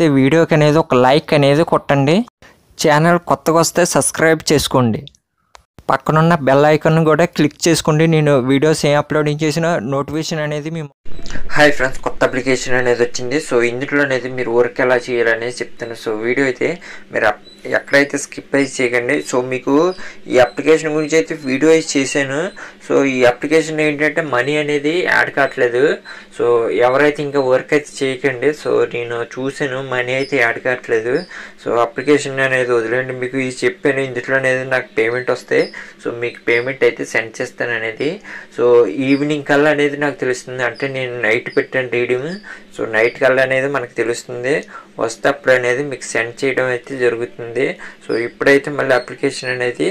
ఈ వీడియోకి అనేది ఒక లైక్ అనేది కొట్టండి ఛానల్ కొత్తగా వస్తే సబ్స్క్రైబ్ చేసుకోండి పక్కనున్న బెల్ ఐకాన్ కూడా క్లిక్ చేసుకోండి నేను వీడియోస్ ఏం అప్లోడింగ్ చేసిన నోటిఫికేషన్ అనేది మేము హాయ్ ఫ్రెండ్స్ కొత్త అప్లికేషన్ అనేది వచ్చింది సో ఇందులో అనేది మీరు వర్క్ ఎలా చేయాలనేది చెప్తాను సో వీడియో అయితే మీరు అప్- ఎక్కడైతే స్కిప్ అయితే చేయకండి సో మీకు ఈ అప్లికేషన్ గురించి అయితే వీడియో అయితే చేశాను సో ఈ అప్లికేషన్ ఏంటంటే మనీ అనేది యాడ్ కావట్లేదు సో ఎవరైతే ఇంకా వర్క్ అయితే చేయకండి సో నేను చూసాను మనీ అయితే యాడ్ కావట్లేదు సో అప్లికేషన్ అనేది వదిలేండి మీకు ఇది చెప్పాను ఇందులో అనేది నాకు పేమెంట్ వస్తే సో మీకు పేమెంట్ అయితే సెండ్ చేస్తాను అనేది సో ఈవినింగ్ కల్లా అనేది నాకు తెలుస్తుంది అంటే నేను నైట్ పెట్టాను రీడింగ్ సో నైట్ కల్లా అనేది మనకు తెలుస్తుంది వస్తే అప్పుడు అనేది మీకు సెండ్ చేయడం అయితే జరుగుతుంది సో ఇప్పుడైతే మళ్ళీ అప్లికేషన్ అనేది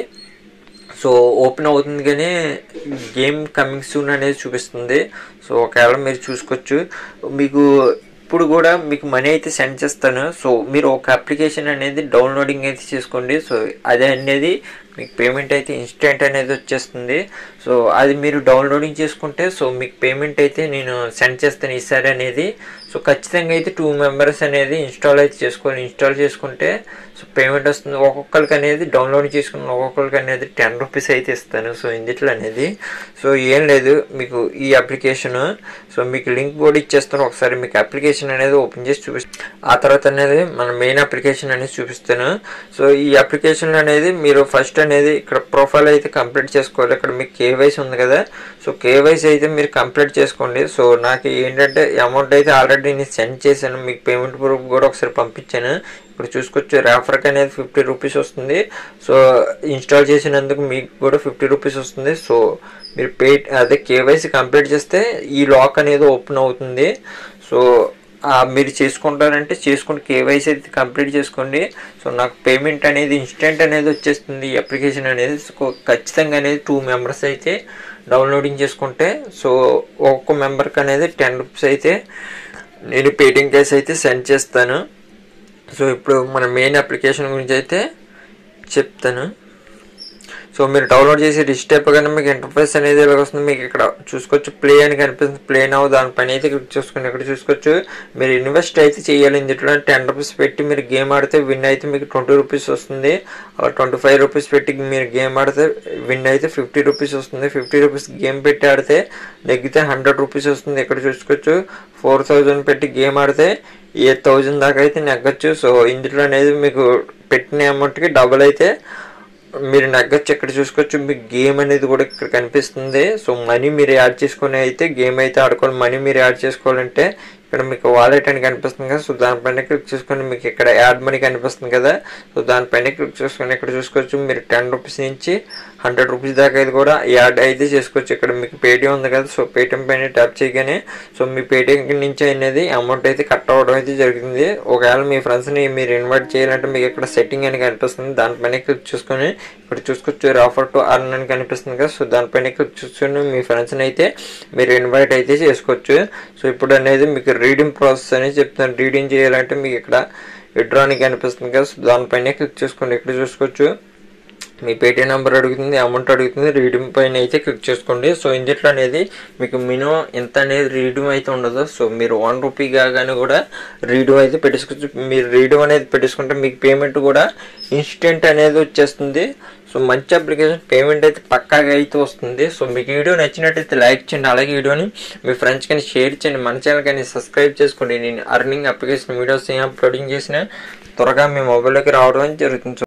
సో ఓపెన్ అవుతుంది కానీ గేమ్ కమింగ్ సూన్ అనేది చూపిస్తుంది సో ఒకవేళ మీరు చూసుకోవచ్చు మీకు ఇప్పుడు కూడా మీకు మనీ అయితే సెండ్ చేస్తాను సో మీరు ఒక అప్లికేషన్ అనేది డౌన్లోడింగ్ అయితే చేసుకోండి సో అదే అనేది మీకు పేమెంట్ అయితే ఇన్స్టెంట్ అనేది వచ్చేస్తుంది సో అది మీరు డౌన్లోడింగ్ చేసుకుంటే సో మీకు పేమెంట్ అయితే నేను సెండ్ చేస్తాను ఈసారి అనేది సో ఖచ్చితంగా అయితే టూ మెంబర్స్ అనేది ఇన్స్టాల్ అయితే చేసుకోవాలి ఇన్స్టాల్ చేసుకుంటే సో పేమెంట్ వస్తుంది ఒక్కొక్కరికి అనేది డౌన్లోడ్ చేసుకున్న ఒక్కొక్కరికి అనేది టెన్ రూపీస్ అయితే ఇస్తాను సో ఇందులో అనేది సో ఏం లేదు మీకు ఈ అప్లికేషన్ సో మీకు లింక్ కూడా ఇచ్చేస్తాను ఒకసారి మీకు అప్లికేషన్ అనేది ఓపెన్ చేసి చూపిస్తాను ఆ తర్వాత అనేది మన మెయిన్ అప్లికేషన్ అనేది చూపిస్తాను సో ఈ అప్లికేషన్ అనేది మీరు ఫస్ట్ అనేది ఇక్కడ ప్రొఫైల్ అయితే కంప్లీట్ చేసుకోవాలి ఇక్కడ మీకు కేవైసీ ఉంది కదా సో కేవైసీ అయితే మీరు కంప్లీట్ చేసుకోండి సో నాకు ఏంటంటే అమౌంట్ అయితే ఆల్రెడీ నేను సెండ్ చేశాను మీకు పేమెంట్ ప్రూఫ్ కూడా ఒకసారి పంపించాను ఇప్పుడు చూసుకోవచ్చు రెఫర్కి అనేది ఫిఫ్టీ రూపీస్ వస్తుంది సో ఇన్స్టాల్ చేసినందుకు మీకు కూడా ఫిఫ్టీ రూపీస్ వస్తుంది సో మీరు పే అదే కేవైసీ కంప్లీట్ చేస్తే ఈ లాక్ అనేది ఓపెన్ అవుతుంది సో ఆ, మీరు చేసుకుంటారంటే చేసుకుని కేవైసీ అయితే కంప్లీట్ చేసుకోండి సో నాకు పేమెంట్ అనేది ఇన్స్టెంట్ అనేది వచ్చేస్తుంది ఈ అప్లికేషన్ అనేది సో ఖచ్చితంగా అనేది టూ మెంబర్స్ అయితే డౌన్లోడింగ్ చేసుకుంటే సో ఒక్కొక్క మెంబర్కి అనేది టెన్ రూపీస్ అయితే నేను పేటిఎం కేస్ అయితే సెండ్ చేస్తాను సో ఇప్పుడు మన మెయిన్ అప్లికేషన్ గురించి అయితే చెప్తాను సో మీరు డౌన్లోడ్ చేసి రిజిస్టర్ అయిపోగానే మీకు ఇంటర్ఫేస్ అనేది ఇలా వస్తుంది మీకు ఇక్కడ చూసుకోవచ్చు ప్లే అని కనిపిస్తుంది ప్లే నవ్వు దానిపైన అయితే క్లిక్ చేసుకుని ఇక్కడ చూసుకోవచ్చు మీరు ఇన్వెస్ట్ అయితే చేయాలి ఇందులో టెన్ రూపీస్ పెట్టి మీరు గేమ్ ఆడితే విన్ అయితే మీకు ట్వంటీ రూపీస్ వస్తుంది అలా ట్వంటీ ఫైవ్ రూపీస్ పెట్టి మీరు గేమ్ ఆడితే విన్ అయితే ఫిఫ్టీ రూపీస్ వస్తుంది ఫిఫ్టీ రూపీస్ గేమ్ పెట్టి ఆడితే నెగ్గితే హండ్రెడ్ రూపీస్ వస్తుంది ఇక్కడ చూసుకోవచ్చు ఫోర్ థౌజండ్ పెట్టి గేమ్ ఆడితే ఎయిట్ థౌజండ్ దాకా అయితే నెగ్గచ్చు సో ఇందులో అనేది మీకు పెట్టిన అమౌంట్కి డబుల్ అయితే మీరు నగ్గచ్చు ఇక్కడ చూసుకోవచ్చు మీకు గేమ్ అనేది కూడా ఇక్కడ కనిపిస్తుంది సో మనీ మీరు యాడ్ చేసుకుని అయితే గేమ్ అయితే ఆడుకోవాలి మనీ మీరు యాడ్ చేసుకోవాలంటే ఇక్కడ మీకు వాలెట్ అని కనిపిస్తుంది కదా సో దానిపైన క్లిక్ చేసుకొని మీకు ఇక్కడ యాడ్ మనీ కనిపిస్తుంది కదా సో దానిపైన క్లిక్ చేసుకొని ఇక్కడ చూసుకోవచ్చు మీరు టెన్ రూపీస్ నుంచి హండ్రెడ్ రూపీస్ దాకా అయితే కూడా యాడ్ అయితే చేసుకోవచ్చు ఇక్కడ మీకు పేటిఎం ఉంది కదా సో పేటిఎం పైన ట్యాప్ చేయగానే సో మీ పేటిఎం నుంచి అనేది అమౌంట్ అయితే కట్ అవ్వడం అయితే జరుగుతుంది ఒకవేళ మీ ఫ్రెండ్స్ని మీరు ఇన్వైట్ చేయాలంటే మీకు ఇక్కడ సెట్టింగ్ అని కనిపిస్తుంది దానిపైన క్లిక్ చేసుకొని ఇక్కడ చూసుకోవచ్చు ఆఫర్ టు అర్న్ అని కనిపిస్తుంది కదా సో దానిపైన క్లిక్ చేసుకొని మీ ఫ్రెండ్స్ని అయితే మీరు ఇన్వైట్ అయితే చేసుకోవచ్చు సో ఇప్పుడు అనేది మీకు రీడింగ్ ప్రాసెస్ అనేది చెప్తాను రీడింగ్ చేయాలంటే మీకు ఇక్కడ విడ్రా అని కనిపిస్తుంది కదా సో దానిపైన క్లిక్ చేసుకోండి ఇక్కడ చూసుకోవచ్చు మీ పేటీఎం నెంబర్ అడుగుతుంది అమౌంట్ అడుగుతుంది రీడింగ్ పైన అయితే క్లిక్ చేసుకోండి సో ఇందులో అనేది మీకు మినిమం ఎంత అనేది రీడింగ్ అయితే ఉండదు సో మీరు వన్ రూపీ కాగానే కూడా రీడింగ్ అయితే పెట్టేసుకోవచ్చు మీరు రీడింగ్ అనేది పెట్టేసుకుంటే మీకు పేమెంట్ కూడా ఇన్స్టెంట్ అనేది వచ్చేస్తుంది సో మంచి అప్లికేషన్ పేమెంట్ అయితే పక్కాగా అయితే వస్తుంది సో మీకు వీడియో నచ్చినట్టయితే లైక్ చేయండి అలాగే వీడియోని మీ ఫ్రెండ్స్ కానీ షేర్ చేయండి మన ఛానల్ కానీ సబ్స్క్రైబ్ చేసుకోండి నేను అర్నింగ్ అప్లికేషన్ వీడియోస్ ఏం అప్లోడింగ్ చేసినా త్వరగా మీ మొబైల్లోకి రావడం జరుగుతుంది